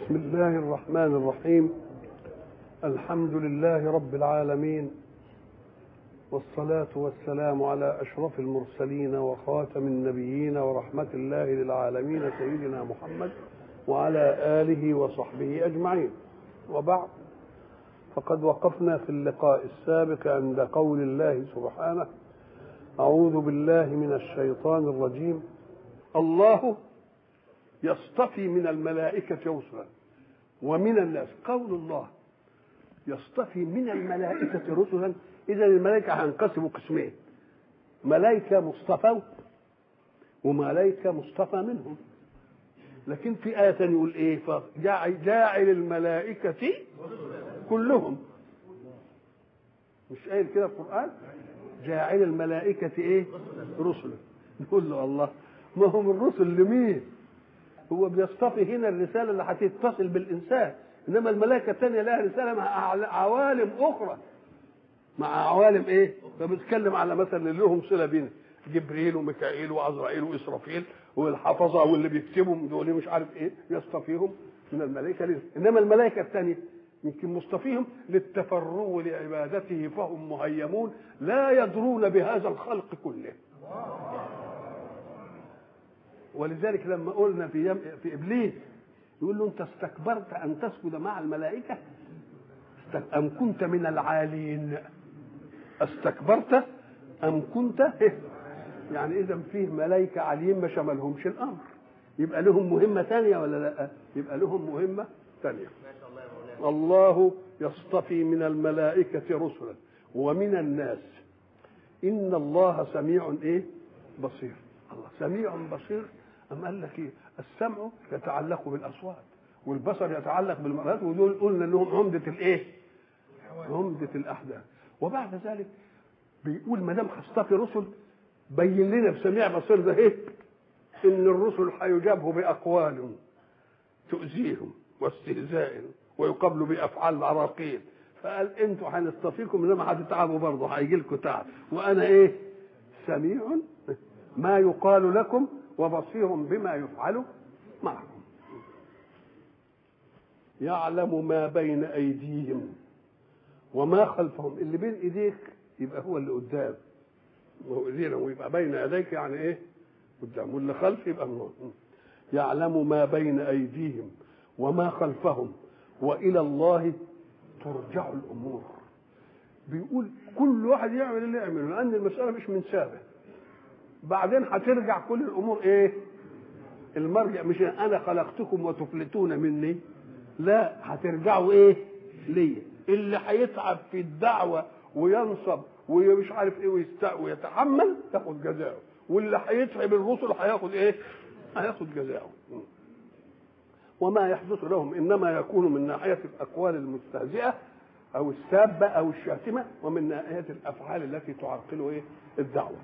بسم الله الرحمن الرحيم الحمد لله رب العالمين والصلاة والسلام على أشرف المرسلين وخاتم النبيين ورحمة الله للعالمين سيدنا محمد وعلى آله وصحبه أجمعين وبعد فقد وقفنا في اللقاء السابق عند قول الله سبحانه أعوذ بالله من الشيطان الرجيم الله يصطفي من الملائكة رسلا ومن الناس قول الله يصطفي من الملائكة رسلا إذا الملائكة هينقسموا قسمين ملائكة مصطفى وملائكة مصطفى منهم لكن في آية يقول إيه فجاعل الملائكة كلهم مش قايل كده القرآن جاعل الملائكة إيه رسلا نقول له الله ما هم الرسل لمين هو بيصطفي هنا الرسالة اللي هتتصل بالإنسان إنما الملائكة الثانية لها رسالة مع عوالم أخرى مع عوالم إيه؟ فبيتكلم على مثلا اللي لهم صلة بينا جبريل وميكائيل وعزرائيل وإسرافيل والحفظة واللي بيكتبهم دول مش عارف إيه يصطفيهم من الملائكة ليه؟ إنما الملائكة الثانية يمكن مصطفيهم للتفرغ لعبادته فهم مهيمون لا يدرون بهذا الخلق كله ولذلك لما قلنا في يم... في ابليس يقول له انت استكبرت ان تسجد مع الملائكه ام كنت من العالين استكبرت ام كنت يعني اذا فيه ملائكه عاليين ما شملهمش الامر يبقى لهم مهمه ثانيه ولا لا يبقى لهم مهمه ثانيه الله يصطفي من الملائكه رسلا ومن الناس ان الله سميع ايه بصير الله سميع بصير أم قال لك إيه؟ السمع يتعلق بالأصوات والبصر يتعلق بالمرات ودول قلنا انهم عمدة الايه؟ عمدة الأحداث وبعد ذلك بيقول ما دام هصطفي رسل بين لنا بسميع بصير ده ايه؟ إن الرسل هيجابه بأقوال تؤذيهم واستهزاء ويقابلوا بأفعال عراقيل فقال انتوا هنصطفيكم انما هتتعبوا برضه هيجي لكم تعب وانا ايه؟ سميع ما يقال لكم وبصير بما يفعل معكم يعلم ما بين ايديهم وما خلفهم اللي بين ايديك يبقى هو اللي قدام وهو ايدينا ويبقى بين يديك يعني ايه قدام واللي خلف يبقى النور يعلم ما بين ايديهم وما خلفهم والى الله ترجع الامور بيقول كل واحد يعمل اللي يعمله لان المساله مش من سابه بعدين هترجع كل الامور ايه المرجع مش انا خلقتكم وتفلتون مني لا هترجعوا ايه ليا اللي هيتعب في الدعوه وينصب ومش عارف ايه ويست... ويتحمل ياخد جزاؤه واللي هيتعب الرسل هياخد ايه هياخد جزاؤه وما يحدث لهم انما يكون من ناحيه الاقوال المستهزئه او السابه او الشاتمه ومن ناحيه الافعال التي تعرقل ايه الدعوه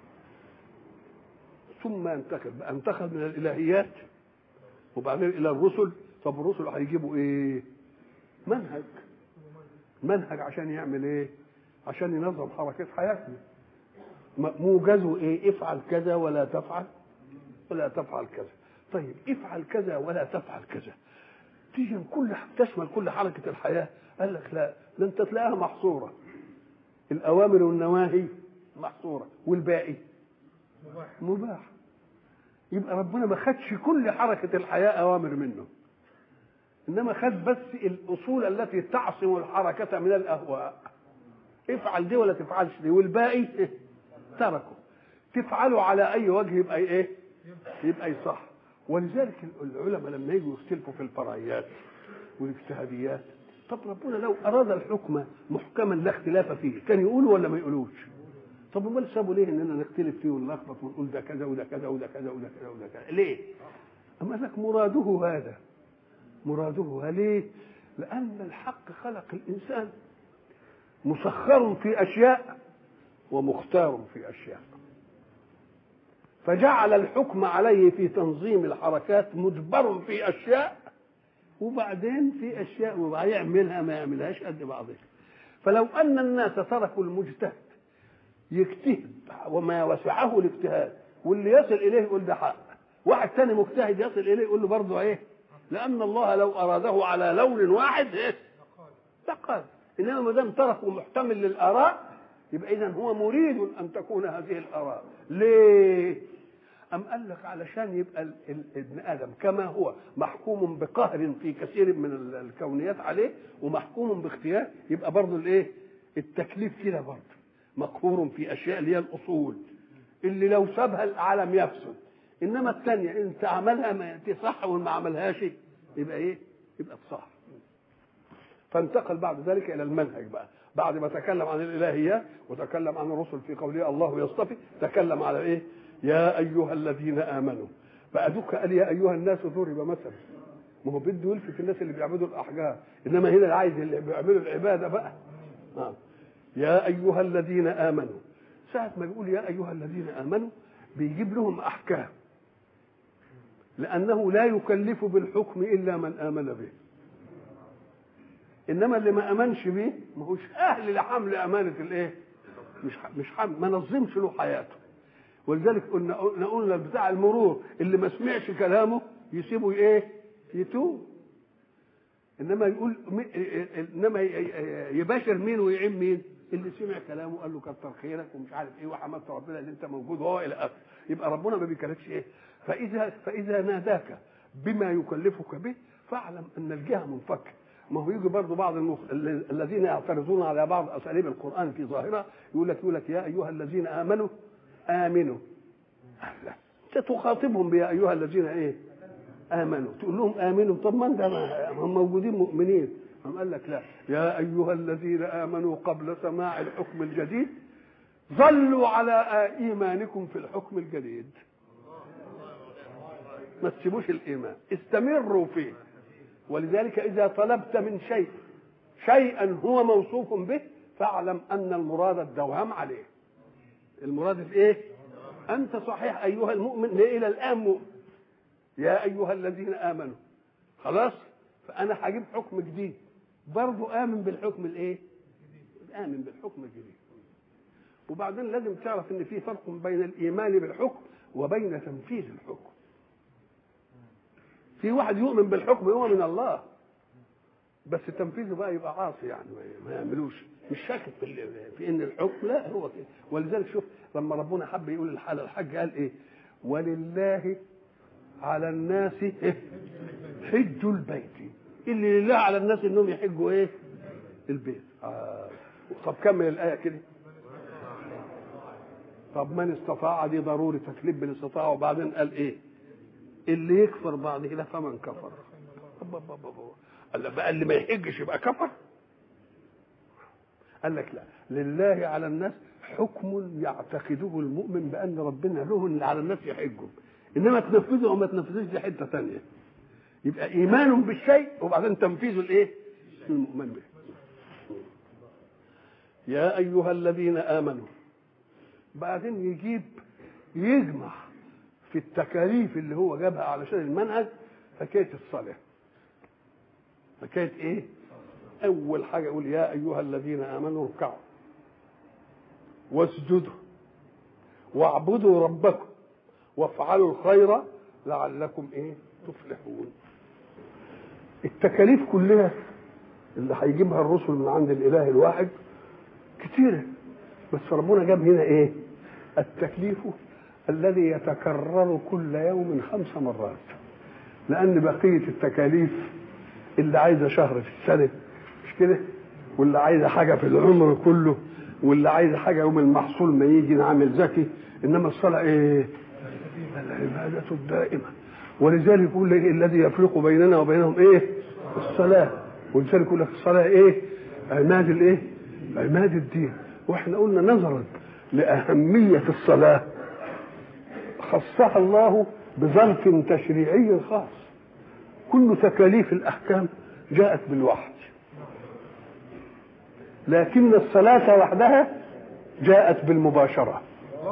ثم ينتقل بقى انتقل من الالهيات وبعدين الى الرسل طب الرسل هيجيبوا ايه منهج منهج عشان يعمل ايه عشان ينظم حركات حياتنا موجزه ايه افعل كذا ولا تفعل ولا تفعل كذا طيب افعل كذا ولا تفعل كذا تيجي كل تشمل كل حركه الحياه قال لك لا ده انت تلاقيها محصوره الاوامر والنواهي محصوره والباقي مباح مباح يبقى ربنا ما خدش كل حركة الحياة أوامر منه إنما خد بس الأصول التي تعصم الحركة من الأهواء افعل دي ولا تفعلش دي والباقي تركه تفعله على أي وجه يبقى إيه؟ يبقى صح ولذلك العلماء لما يجوا يختلفوا في الفرعيات والاجتهاديات طب ربنا لو أراد الحكم محكما لا اختلاف فيه كان يقوله ولا ما يقولوش؟ طب امال سابوا ليه اننا نختلف فيه ونلخبط ونقول ده كذا وده كذا وده كذا وده كذا وده كذا ليه؟ اما لك مراده هذا مراده ليه؟ لان الحق خلق الانسان مسخر في اشياء ومختار في اشياء فجعل الحكم عليه في تنظيم الحركات مجبر في اشياء وبعدين في اشياء ويعملها ما يعملهاش قد بعضها فلو ان الناس تركوا المجتهد يجتهد وما وسعه الاجتهاد واللي يصل اليه يقول ده حق واحد تاني مجتهد يصل اليه يقول له برضه ايه لان الله لو اراده على لون واحد ايه لقال انما ما دام تركه محتمل للاراء يبقى اذا هو مريد ان تكون هذه الاراء ليه أم قال لك علشان يبقى ال- ال- ابن آدم كما هو محكوم بقهر في كثير من ال- الكونيات عليه ومحكوم باختيار يبقى برضه الإيه؟ التكليف كده برضه مقهور في أشياء اللي هي الأصول اللي لو سابها العالم يفسد إنما الثانية أنت عملها ما تصح وما عملهاش يبقى إيه؟ يبقى تصح فانتقل بعد ذلك إلى المنهج بقى بعد ما تكلم عن الإلهيات وتكلم عن الرسل في قوله الله يصطفي تكلم على إيه؟ يا ايها الذين امنوا بقى دوك قال يا ايها الناس ضرب مثلا ما هو بده يلفت الناس اللي بيعبدوا الاحجار انما هنا عايز اللي بيعملوا العباده بقى آه. يا ايها الذين امنوا ساعه ما بيقول يا ايها الذين امنوا بيجيب لهم احكام لانه لا يكلف بالحكم الا من امن به انما اللي ما امنش به ما هوش اهل لحمل امانه الايه مش مش حمل ما نظمش له حياته ولذلك قلنا قلنا قلنا بتاع المرور اللي ما سمعش كلامه يسيبه ايه؟ يتوب انما يقول م- انما يباشر مين ويعين مين؟ اللي سمع كلامه قال له كتر خيرك ومش عارف ايه وحمدت ربنا ان انت موجود وهو الى اخره يبقى ربنا ما بيكلفش ايه؟ فاذا فاذا ناداك بما يكلفك به فاعلم ان الجهه منفكه ما هو يجي برضه بعض المخ... ال- الذين يعترضون على بعض اساليب القران في ظاهرها يقول لك يقول لك يا ايها الذين امنوا امنوا لا انت تخاطبهم بيا ايها الذين ايه امنوا تقول لهم امنوا طب ما انت ما- هم موجودين مؤمنين هم قال لك لا يا ايها الذين امنوا قبل سماع الحكم الجديد ظلوا على ايمانكم في الحكم الجديد ما تسيبوش الايمان استمروا فيه ولذلك اذا طلبت من شيء شيئا هو موصوف به فاعلم ان المراد الدوام عليه المراد في ايه انت صحيح ايها المؤمن لا الى الان مؤمن يا ايها الذين امنوا خلاص فانا هجيب حكم جديد برضه امن بالحكم الايه امن بالحكم الجديد وبعدين لازم تعرف ان في فرق بين الايمان بالحكم وبين تنفيذ الحكم في واحد يؤمن بالحكم هو من الله بس تنفيذه بقى يبقى عاصي يعني ما- ما يعملوش مش شاكك في, ال- في ان الحكم لا هو كده ولذلك شوف لما ربنا حب يقول الحال الحج قال ايه ولله على الناس إيه؟ حج البيت اللي لله على الناس انهم يحجوا ايه البيت آه. طب كمل الايه كده طب من استطاع دي ضروري تكليف بالاستطاعه وبعدين قال ايه اللي يكفر بعد كده فمن كفر أب- أب- أب- أب- قال له بقى اللي ما يحجش يبقى كفر قال لك لا لله على الناس حكم يعتقده المؤمن بان ربنا له اللي على الناس يحجهم انما تنفذه او ما تنفذوش دي حته ثانيه يبقى ايمان بالشيء وبعدين تنفيذه الايه المؤمن به يا ايها الذين امنوا بعدين يجيب يجمع في التكاليف اللي هو جابها علشان المنهج حكايه الصلاه حكايه ايه اول حاجه يقول يا ايها الذين امنوا اركعوا واسجدوا واعبدوا ربكم وافعلوا الخير لعلكم ايه تفلحون التكاليف كلها اللي هيجيبها الرسل من عند الاله الواحد كتيره بس ربنا جاب هنا ايه التكليف الذي يتكرر كل يوم خمس مرات لان بقيه التكاليف اللي عايزه شهر في السنه مش كده واللي عايزه حاجه في العمر كله واللي عايزه حاجه يوم المحصول ما يجي نعمل زكي انما الصلاه ايه العباده الدائمه ولذلك يقول لك الذي يفرق بيننا وبينهم ايه الصلاه ولذلك يقول لك الصلاه ايه عماد الايه عماد الدين واحنا قلنا نظرا لاهميه الصلاه خصها الله بظرف تشريعي خاص كل تكاليف الاحكام جاءت بالوحي لكن الصلاه وحدها جاءت بالمباشره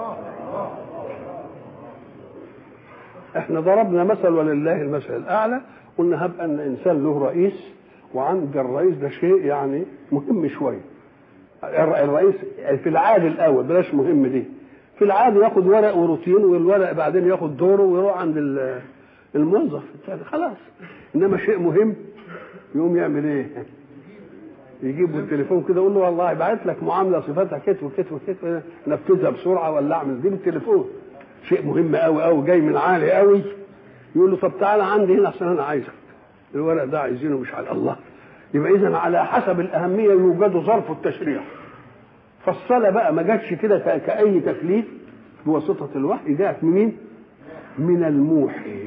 احنا ضربنا مثل ولله المثل الاعلى قلنا هب ان انسان له رئيس وعند الرئيس ده شيء يعني مهم شويه الرئيس في العادي الاول بلاش مهم دي في العادي ياخد ورق وروتين والورق بعدين ياخد دوره ويروح عند ال- الموظف الثاني خلاص انما شيء مهم يقوم يعمل ايه؟ يجيب التليفون كده يقول له والله بعت لك معامله صفتها كتف وكتف وكتف نفذها بسرعه ولا اعمل دي بالتليفون شيء مهم قوي قوي جاي من عالي قوي يقول له طب تعالى عندي هنا عشان انا عايزك الورق ده عايزينه مش على الله يبقى اذا على حسب الاهميه يوجد ظرف التشريع فالصلاه بقى ما جاتش كده كاي تكليف بواسطه الوحي جاءت منين؟ من الموحي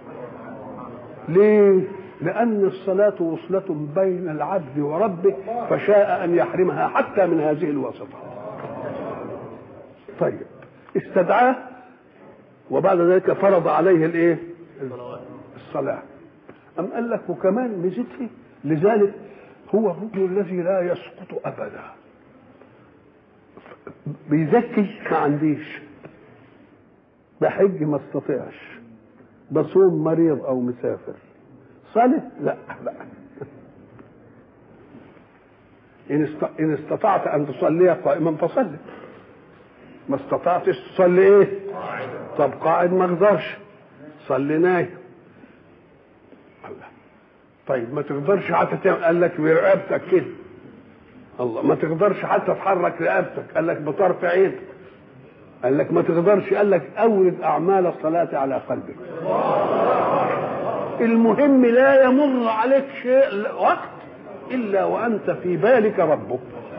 ليه؟ لأن الصلاة وصلة بين العبد وربه فشاء أن يحرمها حتى من هذه الواسطة طيب استدعاه وبعد ذلك فرض عليه الايه الصلاة أم قال لك وكمان ميزت فيه لذلك هو الرجل الذي لا يسقط أبدا بيزكي ما عنديش بحج ما استطيعش بصوم مريض أو مسافر صلي لا لا إن, است... إن استطعت أن تصلي قائما فصلي ما استطعتش تصلي إيه طب قاعد ما اقدرش صلي نايم الله طيب ما تقدرش حتى تعمل قال لك برقبتك كده الله ما تقدرش حتى تحرك رقبتك قال لك بطرف عينك قال لك ما تقدرش قال لك اورد اعمال الصلاه على قلبك المهم لا يمر عليك شيء وقت الا وانت في بالك ربك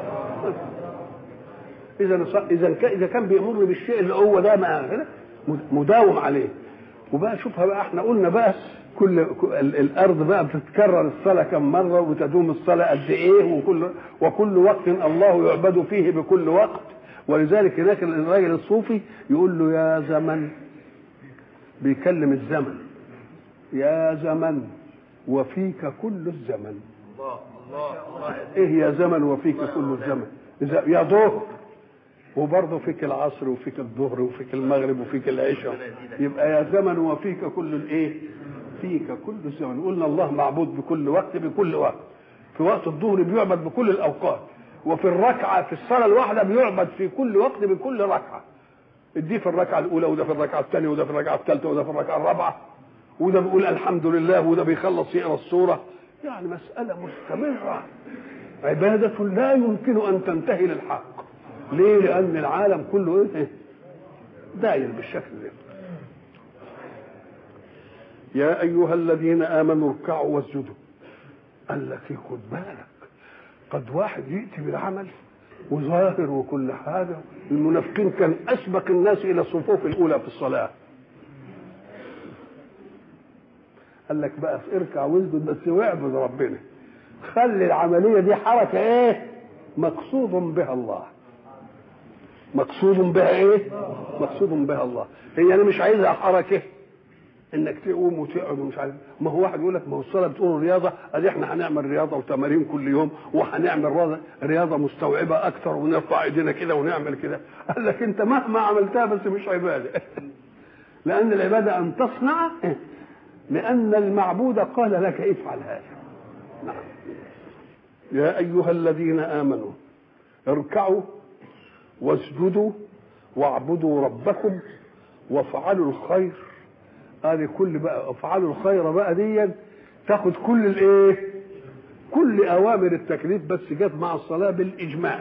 اذا اذا اذا كان بيمر بالشيء اللي هو ده ما مداوم عليه وبقى شوفها بقى احنا قلنا بقى كل الارض بقى بتتكرر الصلاه كم مره وتدوم الصلاه قد ايه وكل وكل وقت الله يعبد فيه بكل وقت ولذلك هناك الراجل الصوفي يقول له يا زمن بيكلم الزمن يا زمن وفيك كل الزمن الله الله ايه يا زمن وفيك كل الزمن اذا يا ظهر وبرضه فيك العصر وفيك الظهر وفيك المغرب وفيك العشاء يبقى يا زمن وفيك كل الايه فيك كل الزمن قلنا الله معبود بكل وقت بكل وقت في وقت الظهر بيعبد بكل الاوقات وفي الركعه في الصلاه الواحده بيعبد في كل وقت بكل ركعه دي في الركعه الاولى وده في الركعه الثانيه وده في الركعه الثالثه وده في الركعه الرابعه وده بيقول الحمد لله وده بيخلص يقرا السوره يعني مساله مستمره عباده لا يمكن ان تنتهي للحق ليه لان العالم كله ايه داير بالشكل ده يا ايها الذين امنوا اركعوا واسجدوا قال لك خد بالك قد واحد ياتي بالعمل وظاهر وكل حاجه المنافقين كان اسبق الناس الى الصفوف الاولى في الصلاه قال لك بقى اركع واسجد بس واعبد ربنا خلي العمليه دي حركه ايه مقصود بها الله مقصود بها ايه مقصود بها الله هي انا مش عايزها حركه انك تقوم وتقعد ومش عارف ما هو واحد يقول لك ما هو الصلاه بتقول رياضه قال احنا هنعمل رياضه وتمارين كل يوم وهنعمل رياضه مستوعبه اكثر ونرفع ايدينا كده ونعمل كده قال لك انت مهما عملتها بس مش عباده لان العباده ان تصنع لان المعبود قال لك افعل هذا نعم يا ايها الذين امنوا اركعوا واسجدوا واعبدوا ربكم وافعلوا الخير هذه كل بقى افعلوا الخير بقى دي تاخد كل الايه كل اوامر التكليف بس جت مع الصلاه بالاجمال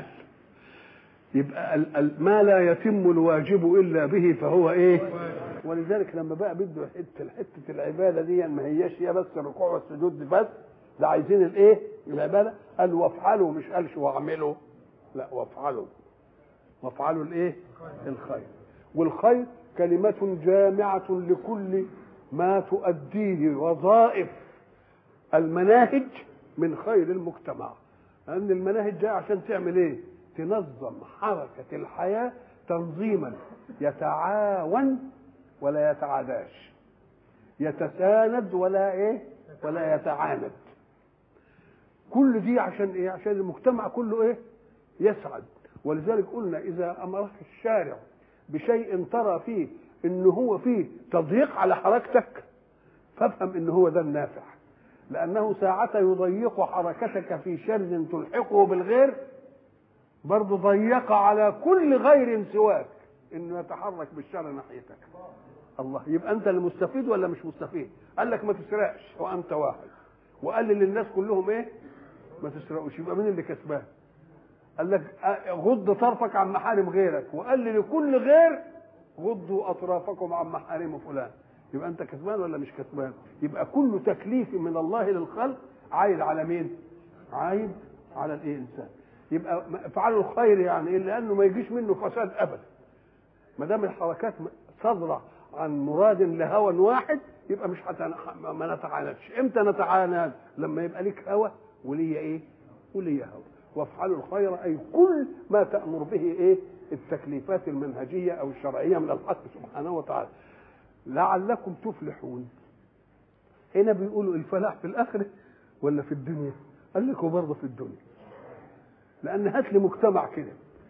يبقى ما لا يتم الواجب الا به فهو ايه ولذلك لما بقى بده حته حته العباده دي ما هياش هي بس الركوع والسجود بس ده عايزين الايه العباده قال وافعلوا مش قالش واعملوا لا وافعلوا وافعلوا الايه الخير والخير كلمة جامعة لكل ما تؤديه وظائف المناهج من خير المجتمع لأن المناهج جاية عشان تعمل إيه؟ تنظم حركة الحياة تنظيما يتعاون ولا يتعاداش يتساند ولا إيه؟ ولا يتعاند كل دي عشان إيه؟ عشان المجتمع كله إيه؟ يسعد ولذلك قلنا إذا أمرك الشارع بشيء ترى فيه ان هو فيه تضييق على حركتك فافهم ان هو ده النافع لانه ساعة يضيق حركتك في شر تلحقه بالغير برضه ضيق على كل غير سواك انه يتحرك بالشر ناحيتك الله يبقى انت اللي مستفيد ولا مش مستفيد قال لك ما تسرقش وانت واحد وقال للناس كلهم ايه ما تسرقوش يبقى مين اللي كسبان قال لك غض طرفك عن محارم غيرك وقال لي لكل غير غضوا اطرافكم عن محارم فلان يبقى انت كسبان ولا مش كسبان يبقى كل تكليف من الله للخلق عايد على مين عايد على الايه انسان يبقى افعلوا الخير يعني ايه لانه ما يجيش منه فساد ابدا ما دام الحركات صادره عن مراد لهوى واحد يبقى مش حتى ما نتعاندش امتى نتعاند لما يبقى لك هوى وليا ايه وليا هوى وافعلوا الخير اي كل ما تامر به ايه التكليفات المنهجيه او الشرعيه من الحق سبحانه وتعالى لعلكم تفلحون هنا بيقولوا الفلاح في الاخره ولا في الدنيا قال لكم برضه في الدنيا لان هات لي مجتمع كده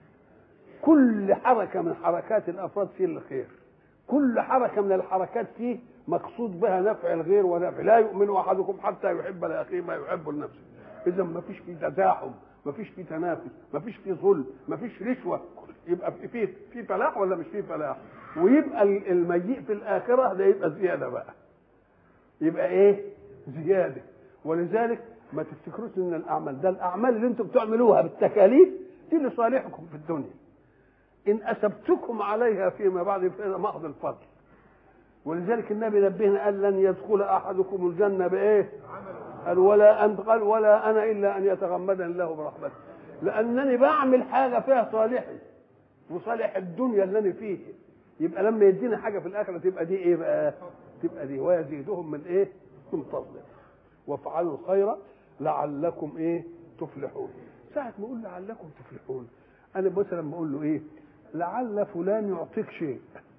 كل حركه من حركات الافراد فيه الخير كل حركه من الحركات فيه مقصود بها نفع الغير ونفع لا يؤمن احدكم حتى يحب لاخيه ما يحب لنفسه اذا ما فيش فيه تزاحم ما فيش فيه تنافس ما فيش فيه ظلم ما فيش رشوه يبقى في في في فلاح ولا مش في فلاح ويبقى المجيء في الاخره ده يبقى زياده بقى يبقى ايه زياده ولذلك ما تفتكروش ان الاعمال ده الاعمال اللي انتم بتعملوها بالتكاليف دي لصالحكم في الدنيا ان اثبتكم عليها فيما بعد فهذا محض الفضل ولذلك النبي نبهنا قال لن يدخل احدكم الجنه بايه قال ولا أن قال ولا انا الا ان يتغمدني الله برحمته لانني بعمل حاجه فيها صالحي وصالح الدنيا اللي انا فيه يبقى لما يدينا حاجه في الاخره تبقى دي ايه بقى تبقى دي ويزيدهم من ايه من فضله وافعلوا الخير لعلكم ايه تفلحون ساعة ما اقول لعلكم تفلحون انا مثلا بقول له ايه لعل فلان يعطيك شيء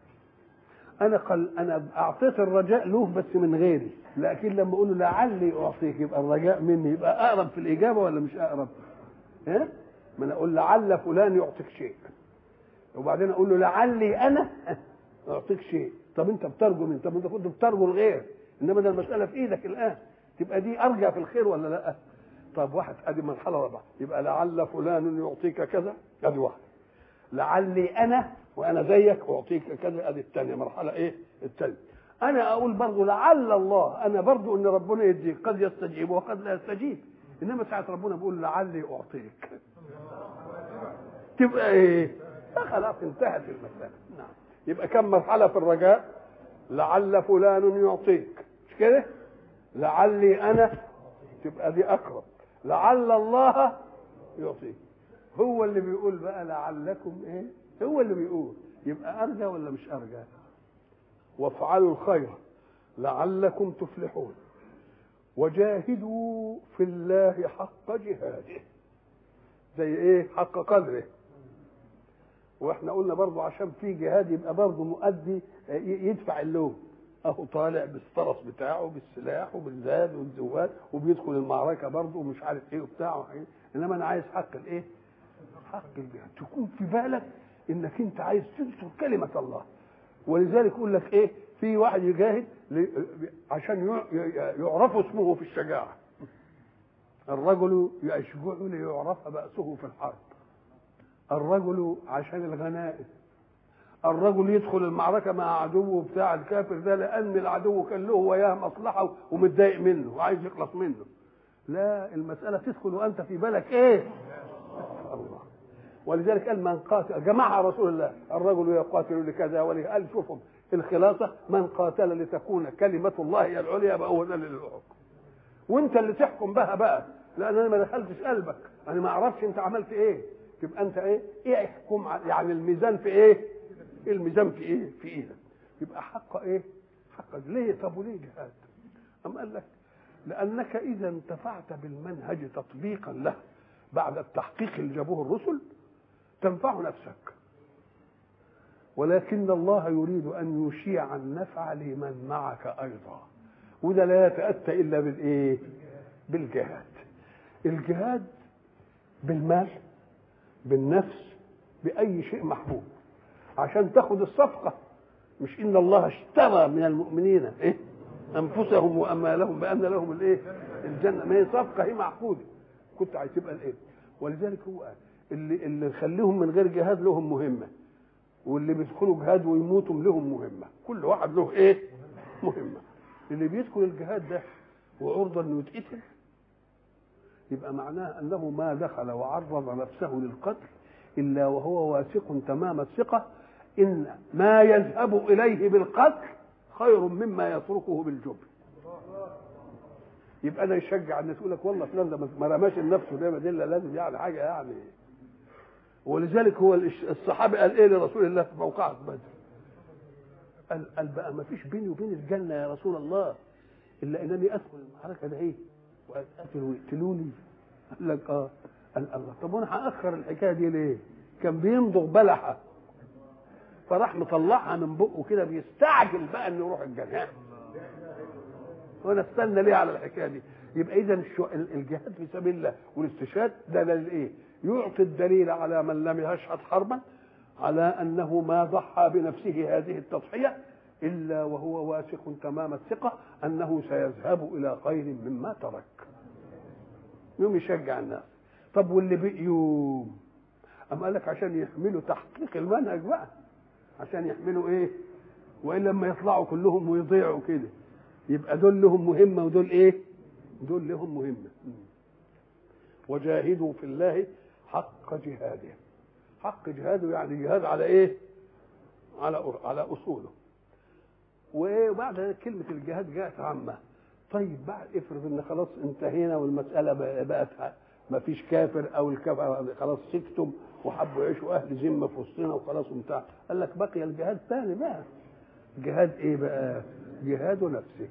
انا قل انا اعطيت الرجاء له بس من غيري لكن لما اقول له لعلي اعطيك يبقى الرجاء مني يبقى اقرب في الاجابه ولا مش اقرب ها ما انا اقول لعل فلان يعطيك شيء وبعدين اقول له لعلي انا اعطيك شيء طب انت بترجو من طب انت كنت بترجو الغير انما ده المساله في ايدك الان تبقى دي ارجى في الخير ولا لا طب واحد ادي مرحله رابعه يبقى لعل فلان يعطيك كذا ادي واحد لعلي انا وانا زيك اعطيك كذا ادي الثانيه مرحله ايه الثالثه انا اقول برضه لعل الله انا برضه ان ربنا يديك قد يستجيب وقد لا يستجيب انما ساعه ربنا بيقول لعلي اعطيك تبقى ايه خلاص انتهت المساله نعم يبقى كم مرحله في الرجاء لعل فلان يعطيك مش كده لعلي انا تبقى دي اقرب لعل الله يعطيك هو اللي بيقول بقى لعلكم ايه هو اللي بيقول يبقى ارجى ولا مش ارجى وافعلوا الخير لعلكم تفلحون وجاهدوا في الله حق جهاده زي ايه حق قدره واحنا قلنا برضو عشان في جهاد يبقى برضو مؤدي يدفع اللوم اهو طالع بالفرس بتاعه بالسلاح وبالزاد والزواد وبيدخل المعركه برضه ومش عارف ايه وبتاع انما انا عايز حق الايه؟ حق الجهاد تكون في بالك انك انت عايز تنصر كلمه الله ولذلك يقول لك ايه؟ في واحد يجاهد عشان يعرف اسمه في الشجاعه الرجل يشجع ليعرف بأسه في الحرب الرجل عشان الغنائم الرجل يدخل المعركه مع عدوه بتاع الكافر ده لان العدو كان له وياه مصلحه ومتضايق منه وعايز يخلص منه لا المساله تدخل وانت في بالك ايه الله ولذلك قال من قاتل جمعها رسول الله الرجل يقاتل لكذا ولكذا قال شوفهم الخلاصه من قاتل لتكون كلمه الله هي العليا بقى هو ده اللي الحكم وانت اللي تحكم بها بقى لان انا ما دخلتش قلبك انا ما اعرفش انت عملت ايه تبقى انت ايه ايه احكم يعني الميزان في ايه الميزان في ايه في ايدك يبقى حق ايه حق ليه طب وليه جهاد أم قال لك لأنك إذا انتفعت بالمنهج تطبيقا له بعد التحقيق اللي جابوه الرسل تنفع نفسك ولكن الله يريد أن يشيع النفع لمن معك أيضا وده لا يتأتى إلا بالإيه بالجهاد الجهاد بالمال بالنفس بأي شيء محبوب عشان تاخد الصفقة مش إن الله اشترى من المؤمنين إيه أنفسهم وأمالهم بأن لهم الإيه الجنة ما هي صفقة هي معقودة كنت عايز تبقى الإيه ولذلك هو اللي اللي يخليهم من غير جهاد لهم مهمة واللي بيدخلوا جهاد ويموتوا لهم مهمه كل واحد له ايه مهمه اللي بيدخل الجهاد ده وعرضه انه يتقتل يبقى معناه انه ما دخل وعرض نفسه للقتل الا وهو واثق تمام الثقه ان ما يذهب اليه بالقتل خير مما يتركه بالجبن يبقى انا يشجع الناس يقول لك والله فلان ده ما رماش لنفسه ده دي لازم يعني حاجه يعني ولذلك هو الصحابي قال ايه لرسول الله في موقعة بدر قال, قال بقى ما فيش بيني وبين الجنه يا رسول الله الا انني ادخل المعركه ده ايه واتقتل ويقتلوني قال لك اه قال الله طب وانا هاخر الحكايه دي ليه؟ كان بيمضغ بلحه فراح مطلعها من بقه كده بيستعجل بقى انه يروح الجنه وانا استنى ليه على الحكايه دي يبقى اذا الجهاد في سبيل الله والاستشهاد ده للايه يعطي الدليل على من لم يشهد حربا على انه ما ضحى بنفسه هذه التضحيه الا وهو واثق تمام الثقه انه سيذهب الى خير مما ترك يوم يشجع الناس طب واللي بقيوم أم قال لك عشان يحملوا تحقيق المنهج بقى عشان يحملوا ايه والا لما يطلعوا كلهم ويضيعوا كده يبقى دول لهم مهمه ودول ايه دول لهم مهمه وجاهدوا في الله حق جهاده حق جهاده يعني جهاد على ايه على على اصوله وايه وبعد ذلك كلمه الجهاد جاءت عامه طيب بعد افرض ان خلاص انتهينا والمساله بقت ما فيش كافر او الكافر خلاص سكتم وحبوا يعيشوا اهل ذمه في وسطنا وخلاص وبتاع قال لك بقي الجهاد ثاني بقى جهاد ايه بقى جهاد نفسك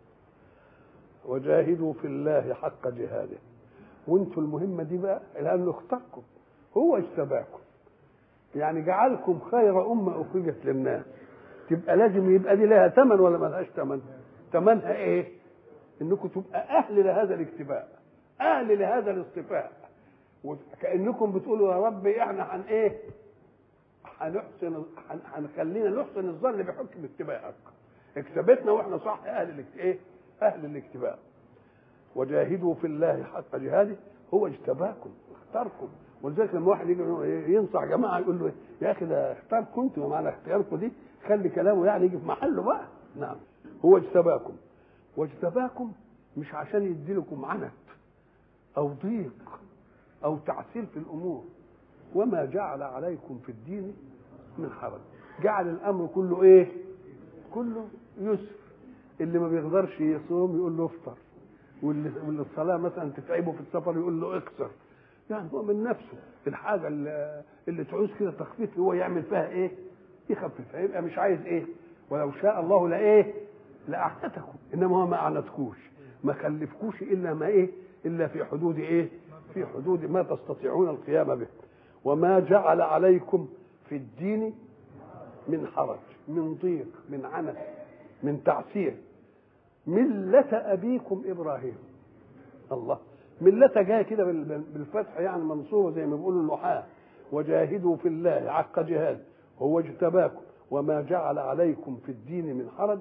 وجاهدوا في الله حق جهاده وانتوا المهمه دي بقى لانه اختاركم هو اجتباكم يعني جعلكم خير امه اخرجت للناس تبقى لازم يبقى دي لها ثمن ولا ملهاش ثمن ثمنها ايه انكم تبقى اهل لهذا الاجتباء اهل لهذا الاصطفاء وكانكم بتقولوا يا رب احنا هن ايه هنحسن هنخلينا نحسن الظن بحكم اتباعك اكتبتنا واحنا صح اهل ايه اهل الاكتباء وجاهدوا في الله حق جهاده هو اجتباكم اختاركم ولذلك لما واحد يجي ينصح جماعه يقول له يا اخي ده اختاركم انتم معنى اختياركم دي خلي كلامه يعني يجي في محله بقى نعم هو اجتباكم واجتباكم مش عشان يدي لكم عنت او ضيق او تعسير في الامور وما جعل عليكم في الدين من حرج جعل الامر كله ايه كله يسر اللي ما بيقدرش يصوم يقول له افطر واللي واللي الصلاه مثلا تتعبه في السفر يقول له اكسر يعني هو من نفسه الحاجه اللي, اللي تعوز كده تخفيف هو يعمل فيها ايه يخففها يبقى مش عايز ايه ولو شاء الله لايه لاعتتكم انما هو ما اعنتكوش ما كلفكوش الا ما ايه الا في حدود ايه في حدود ما تستطيعون القيام به وما جعل عليكم في الدين من حرج من ضيق من عنت من تعسير ملة أبيكم إبراهيم الله ملة جاية كده بالفتح يعني منصوبة زي ما بيقولوا النحاة وجاهدوا في الله حق جهاد هو اجتباكم وما جعل عليكم في الدين من حرج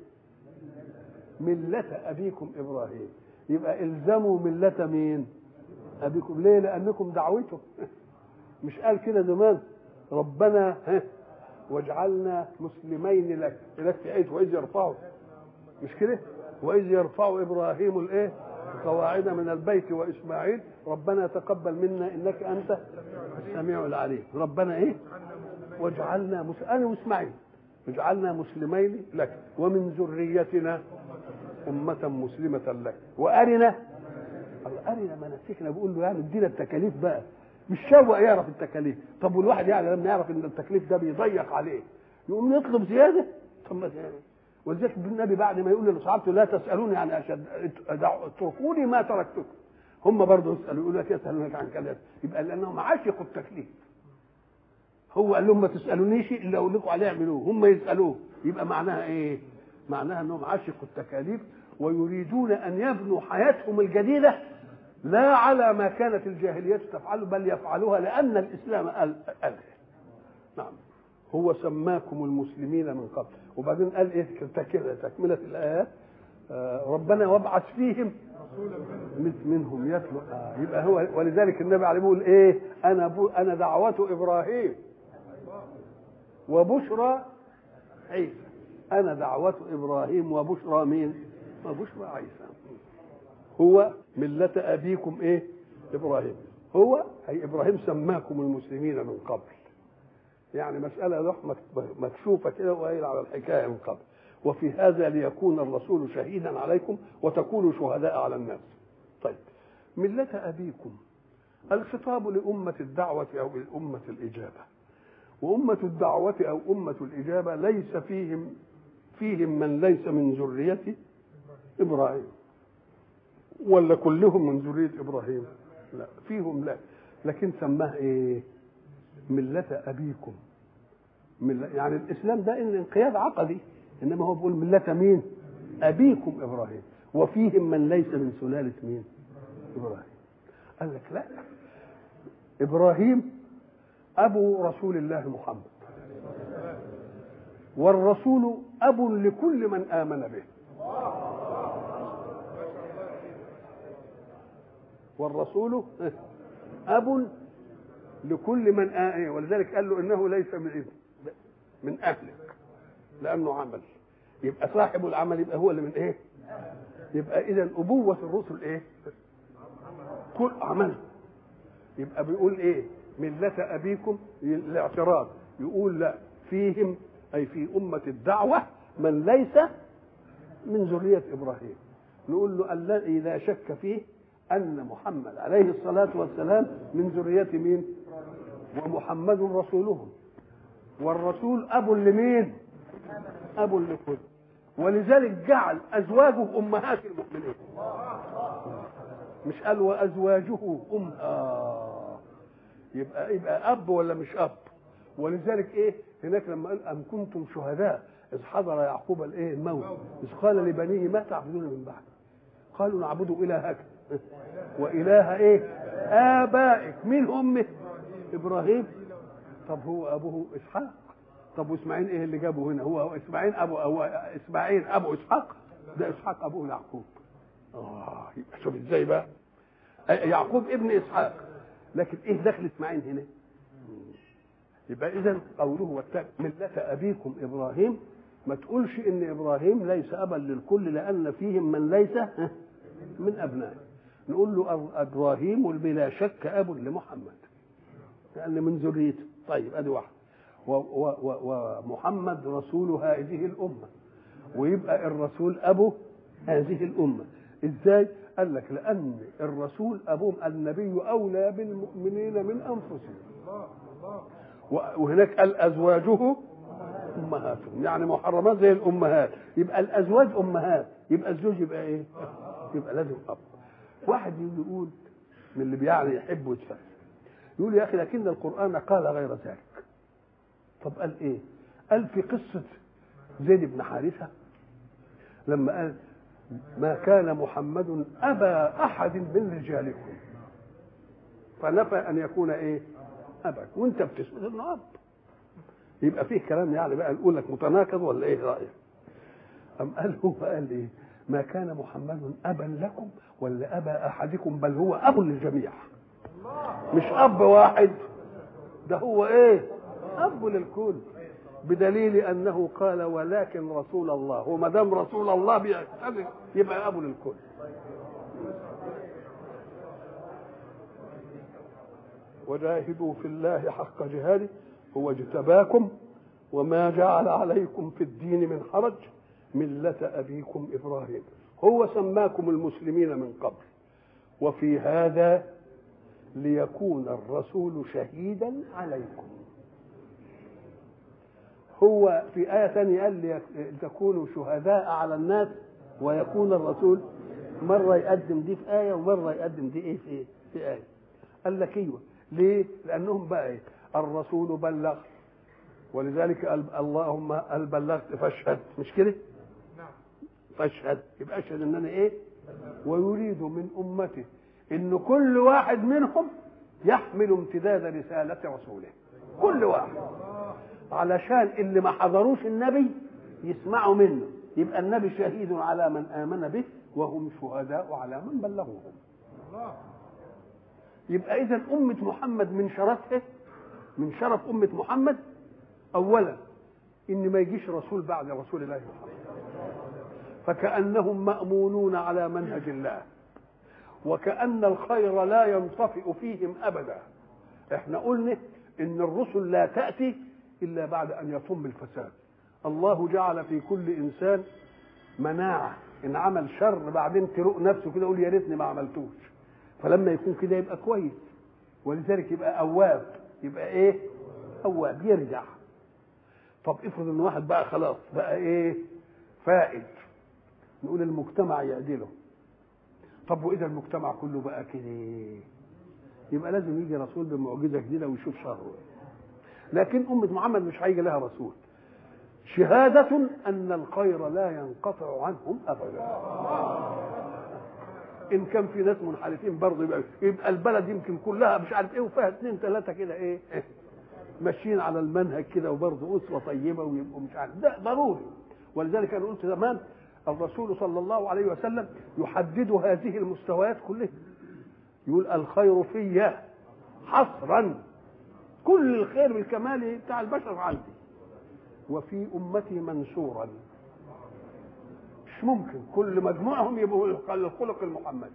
ملة أبيكم إبراهيم يبقى الزموا ملة مين؟ أبيكم ليه؟ لأنكم دعوته مش قال كده زمان ربنا ها واجعلنا مسلمين لك لك في آية وإذ يرفعوا مش كده؟ وإذ يرفع إبراهيم الإيه؟ قواعد من البيت وإسماعيل ربنا تقبل منا إنك أنت السميع العليم ربنا إيه؟ واجعلنا مس... أنا وإسماعيل اجعلنا مسلمين لك ومن ذريتنا أمة مسلمة لك وأرنا الله أرنا مناسكنا بقول له يعني ادينا التكاليف بقى مش شوق يعرف التكاليف طب والواحد يعني لما يعرف ان التكليف ده بيضيق عليه يقوم يطلب زياده طب ما زياده ولذلك النبي بعد ما يقول لصحابته لا تسالوني عن اشد اتركوني ما تركتكم هم برضه يسالوا يقولوا لك يسالونك عن كذا يبقى لانهم عشقوا التكليف هو قال لهم ما تسالونيش الا اقول لكم عليه اعملوه هم يسالوه يبقى معناها ايه؟ معناها انهم عشقوا التكاليف ويريدون ان يبنوا حياتهم الجديده لا على ما كانت الجاهلية تفعله بل يفعلها لأن الإسلام قال قال نعم هو سماكم المسلمين من قبل وبعدين قال ايه تكملة الآيات آه ربنا وابعث فيهم منهم يتلو آه يبقى هو ولذلك النبي عليه بيقول ايه انا بو انا دعوة ابراهيم وبشرى عيسى انا دعوة ابراهيم وبشرى مين وبشرى عيسى هو ملة ابيكم ايه ابراهيم هو اي ابراهيم سماكم المسلمين من قبل يعني مسألة لوح مكشوفة كده وقايل على الحكاية من قبل وفي هذا ليكون الرسول شهيدا عليكم وتكونوا شهداء على الناس طيب ملة أبيكم الخطاب لأمة الدعوة أو لأمة الإجابة وأمة الدعوة أو أمة الإجابة ليس فيهم فيهم من ليس من ذرية إبراهيم ولا كلهم من ذرية إبراهيم لا فيهم لا لكن سماه إيه ملة أبيكم ملة يعني الإسلام ده إن انقياد عقدي إنما هو بيقول ملة مين أبيكم إبراهيم وفيهم من ليس من سلالة مين إبراهيم قال لك لا إبراهيم أبو رسول الله محمد والرسول أب لكل من آمن به والرسول أب لكل من آمن ولذلك قال له إنه ليس من من أهلك لأنه عمل يبقى صاحب العمل يبقى هو اللي من إيه؟ يبقى إذا أبوة الرسل إيه؟ كل عمل يبقى بيقول إيه؟ ملة أبيكم الاعتراض يقول لا فيهم أي في أمة الدعوة من ليس من ذرية إبراهيم نقول له الذي لا شك فيه أن محمد عليه الصلاة والسلام من ذرية مين؟ ومحمد رسولهم والرسول أب لمين؟ أب لكل ولذلك جعل أزواجه أمهات المؤمنين مش قال وأزواجه أم آه يبقى يبقى أب ولا مش أب ولذلك إيه هناك لما قال أم كنتم شهداء إذ حضر يعقوب الإيه الموت إذ قال لبنيه ما تعبدون من بعد قالوا نعبد إلهك وإله إيه آبائك مين أمه إبراهيم طب هو أبوه إسحاق طب واسماعيل ايه اللي جابه هنا هو اسماعيل ابو أو اسماعيل ابو اسحاق ده اسحاق ابوه يعقوب اه يبقى شوف ازاي بقى يعقوب ابن اسحاق لكن ايه دخل اسماعيل هنا يبقى اذا قوله والتالي ملة ابيكم ابراهيم ما تقولش ان ابراهيم ليس ابا للكل لان فيهم من ليس من ابنائه نقول له ابراهيم بلا شك اب لمحمد لان من ذريته طيب ادي واحد ومحمد رسول هذه الأمة ويبقى الرسول أبو هذه الأمة إزاي؟ قال لك لأن الرسول أبوهم النبي أولى بالمؤمنين من أنفسهم وهناك قال أزواجه أمهاتهم يعني محرمات زي الأمهات يبقى الأزواج أمهات يبقى الزوج يبقى إيه؟ يبقى لازم أب واحد يقول من اللي بيعني يحب ويتفهم يقول يا أخي لكن القرآن قال غير ذلك طب قال ايه قال في قصة زيد بن حارثة لما قال ما كان محمد أبا أحد من رجالكم فنفى أن يكون إيه أبك وأنت بتسأل إنه أب يبقى فيه كلام يعني بقى نقول لك متناقض ولا إيه رأيك؟ أم قال هو قال إيه ما كان محمد أبا لكم ولا أبا أحدكم بل هو أب للجميع مش أب واحد ده هو إيه أب للكل بدليل أنه قال ولكن رسول الله وما دام رسول الله بيقتدر يبقى أب للكل وجاهدوا في الله حق جهاده هو اجتباكم وما جعل عليكم في الدين من حرج ملة أبيكم إبراهيم هو سماكم المسلمين من قبل وفي هذا ليكون الرسول شهيدا عليكم هو في آية ثانية قال لتكونوا شهداء على الناس ويكون الرسول مرة يقدم دي في آية ومرة يقدم دي إيه في, في آية قال لك أيوه ليه؟ لأنهم بقى إيه؟ الرسول بلغ ولذلك اللهم هل بلغت فاشهد مش كده؟ نعم فاشهد يبقى اشهد ان انا ايه؟ ويريد من امته ان كل واحد منهم يحمل امتداد رسالة رسوله كل واحد علشان اللي ما حضروش النبي يسمعوا منه يبقى النبي شهيد على من آمن به وهم شهداء على من بلغوهم يبقى إذا أمة محمد من شرفها من شرف أمة محمد اولا ان ما يجيش رسول بعد رسول الله محمد فكانهم مامونون على منهج الله وكان الخير لا ينطفئ فيهم ابدا احنا قلنا ان الرسل لا تاتي الا بعد ان يطم الفساد الله جعل في كل انسان مناعه ان عمل شر بعدين تروق نفسه كده يقول يا ريتني ما عملتوش فلما يكون كده يبقى كويس ولذلك يبقى اواب يبقى ايه اواب يرجع طب افرض ان واحد بقى خلاص بقى ايه فائد نقول المجتمع يعدله طب واذا المجتمع كله بقى كده يبقى لازم يجي رسول بمعجزه جديده ويشوف شره لكن امه محمد مش هيجي لها رسول شهادة أن الخير لا ينقطع عنهم أبدا إن كان في ناس منحرفين برضه يبقى, يبقى البلد يمكن كلها مش عارف إيه وفيها اثنين ثلاثة كده إيه ماشيين على المنهج كده وبرضه أسوة طيبة ويبقوا مش عارف ده ضروري ولذلك أنا قلت زمان الرسول صلى الله عليه وسلم يحدد هذه المستويات كلها يقول الخير في حصرا كل الخير بالكمال بتاع البشر عندي وفي امتي منشورا مش ممكن كل مجموعهم يبقوا الخلق المحمدي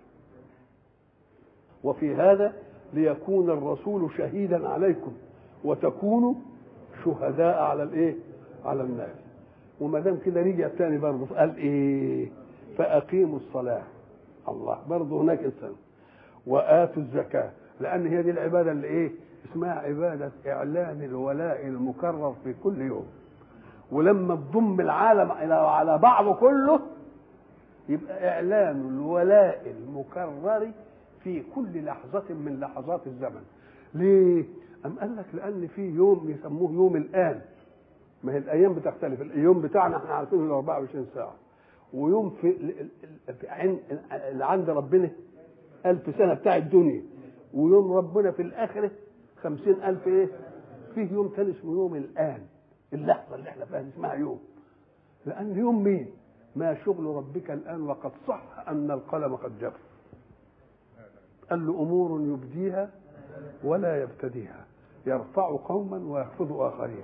وفي هذا ليكون الرسول شهيدا عليكم وتكونوا شهداء على الايه على الناس وما دام كده رجع تاني برضه قال ايه فاقيموا الصلاه الله برضه هناك انسان واتوا الزكاه لان هي دي العباده اللي ايه اسمها عباده اعلان الولاء المكرر في كل يوم ولما تضم العالم الى على بعضه كله يبقى اعلان الولاء المكرر في كل لحظة من لحظات الزمن ليه؟ أم قال لك لأن في يوم يسموه يوم الآن ما هي الأيام بتختلف اليوم بتاعنا احنا عارفينه ال 24 ساعة ويوم في اللي عند ربنا ألف سنة بتاع الدنيا ويوم ربنا في الآخرة خمسين ألف إيه؟ فيه يوم تاني اسمه يوم الآن اللحظه اللي احنا فيها اسمها يوم لان يوم مين ما شغل ربك الان وقد صح ان القلم قد جف قال له امور يبديها ولا يبتديها يرفع قوما ويخفض اخرين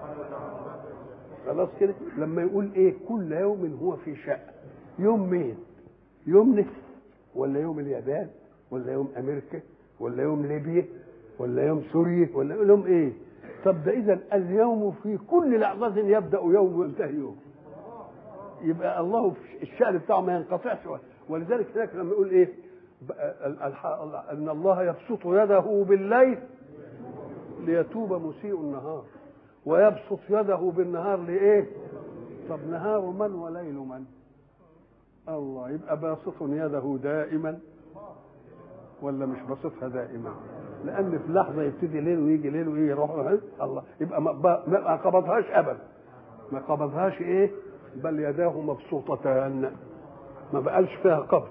خلاص كده لما يقول ايه كل يوم هو في شأن يوم مين يوم نفس ولا يوم اليابان ولا يوم امريكا ولا يوم ليبيا ولا يوم سوريا ولا يوم ايه طب ده اذا اليوم في كل لحظه يبدا يوم وينتهي يوم يبقى الله الشأن بتاعه ما ينقطعش ولذلك هناك لما يقول ايه ان الله يبسط يده بالليل ليتوب مسيء النهار ويبسط يده بالنهار لايه طب نهار من وليل من الله يبقى باسط يده دائما ولا مش باسطها دائما لان في لحظه يبتدي ليل ويجي ليل ويجي يروح الله يبقى ما, ما قبضهاش ابدا ما قبضهاش ايه بل يداه مبسوطتان ما بقالش فيها قبض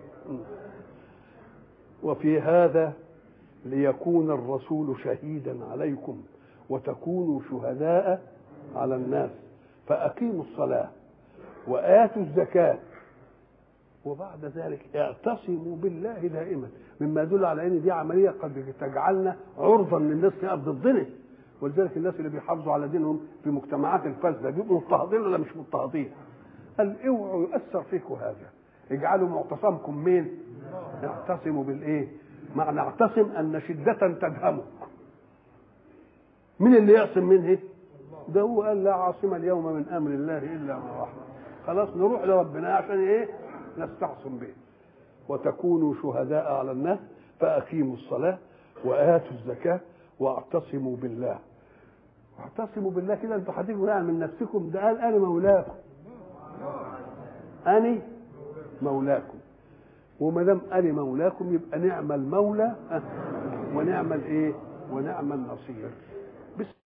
وفي هذا ليكون الرسول شهيدا عليكم وتكونوا شهداء على الناس فأقيموا الصلاة وآتوا الزكاة وبعد ذلك اعتصموا بالله دائما مما يدل على ان دي عمليه قد تجعلنا عرضا للناس تقف ضدنا ولذلك الناس اللي بيحافظوا على دينهم في مجتمعات الفاسده بيبقوا مضطهدين ولا مش مضطهدين؟ قال اوعوا يؤثر فيكم هذا اجعلوا معتصمكم مين؟ اعتصموا بالايه؟ معنى اعتصم ان شده تدهمك مين اللي يعصم منه؟ ده هو قال لا عاصم اليوم من امر الله الا من رحمه خلاص نروح لربنا عشان ايه؟ نستعصم به وتكونوا شهداء على الناس فأقيموا الصلاة وآتوا الزكاة واعتصموا بالله واعتصموا بالله كده انتوا هتيجوا يعني من نفسكم ده قال انا مولاكم انا مولاكم وما دام انا مولاكم يبقى نعم المولى ونعم الايه ونعم النصير